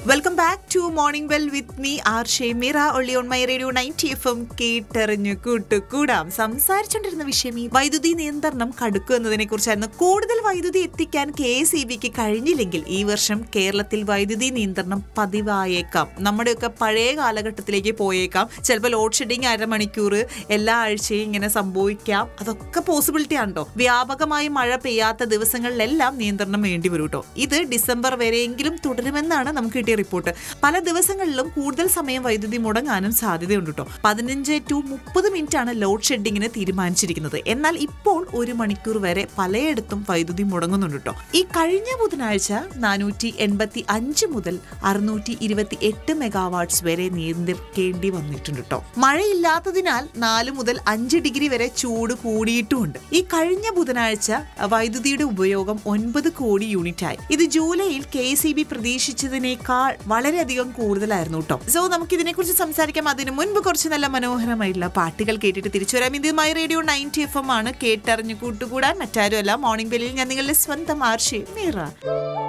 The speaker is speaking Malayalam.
welcome back to morning well with me R Shemeera ഒള്ളി on my radio ninety F M കേട്ടെറിഞ്ഞു കൂട്ടുകൂടാം സംസാരിച്ചുകൊണ്ടിരുന്ന വിഷയം ഈ വൈദ്യുതി നിയന്ത്രണം കടുക്കും എന്നതിനെ കുറിച്ചായിരുന്നു കൂടുതൽ വൈദ്യുതി എത്തിക്കാൻ കെ എസ് ഇ ബിക്ക് കഴിഞ്ഞില്ലെങ്കിൽ ഈ വർഷം കേരളത്തിൽ വൈദ്യുതി നിയന്ത്രണം പതിവായേക്കാം നമ്മുടെയൊക്കെ പഴയ കാലഘട്ടത്തിലേക്ക് പോയേക്കാം ചിലപ്പോൾ ലോഡ് ഷെഡിങ് അരമണിക്കൂർ എല്ലാ ആഴ്ചയും ഇങ്ങനെ സംഭവിക്കാം അതൊക്കെ പോസിബിലിറ്റി ആണല്ലോ വ്യാപകമായി മഴ പെയ്യാത്ത ദിവസങ്ങളിലെല്ലാം നിയന്ത്രണം വേണ്ടി വരും കേട്ടോ ഇത് ഡിസംബർ വരെയെങ്കിലും തുടരുമെന്നാണ് നമുക്ക് കിട്ടിയ റിപ്പോർട്ട് പല ദിവസങ്ങളിലും കൂടുതൽ സമയം വൈദ്യുതി മുടങ്ങാനും സാധ്യതയുണ്ട് കേട്ടോ പതിനഞ്ച് ടു മുപ്പത് മിനിറ്റ് ആണ് ലോഡ് ഷെഡിങ്ങിന് തീരുമാനിച്ചിരിക്കുന്നത് എന്നാൽ ഇപ്പോൾ ഒരു മണിക്കൂർ വരെ പലയിടത്തും വൈദ്യുതി മുടങ്ങുന്നുണ്ട് കേട്ടോ ഈ കഴിഞ്ഞ ബുധനാഴ്ച നാനൂറ്റി എൺപത്തി അഞ്ച് മുതൽ അറുന്നൂറ്റി ഇരുപത്തി എട്ട് മെഗാവാട്ട്സ് വരെ നിയന്ത്രിക്കേണ്ടി വന്നിട്ടുണ്ട് കേട്ടോ മഴയില്ലാത്തതിനാൽ നാല് മുതൽ അഞ്ച് ഡിഗ്രി വരെ ചൂട് കൂടിയിട്ടുമുണ്ട് ഈ കഴിഞ്ഞ ബുധനാഴ്ച വൈദ്യുതിയുടെ ഉപയോഗം ഒൻപത് കോടി യൂണിറ്റ് ആയി ഇത് ജൂലൈയിൽ കെ സി ബി പ്രതീക്ഷിച്ചതിനേക്കാൾ വളരെയധികം കൂടുതലായിരുന്നു കേട്ടോ സോ നമുക്ക് ഇതിനെക്കുറിച്ച് സംസാരിക്കാം അതിന് മുൻപ് കുറച്ച് നല്ല മനോഹരമായിട്ടുള്ള പാട്ടുകൾ കേട്ടിട്ട് തിരിച്ചു വരാം ഇത് my radio ninety F M ആണ് കേട്ടറിഞ്ഞു കൂട്ടുകൂടാൻ മറ്റാരുമല്ല മോർണിംഗ് ബെല്ലിൽ ഞാൻ നിങ്ങളുടെ സ്വന്തം ആർഷി മീറ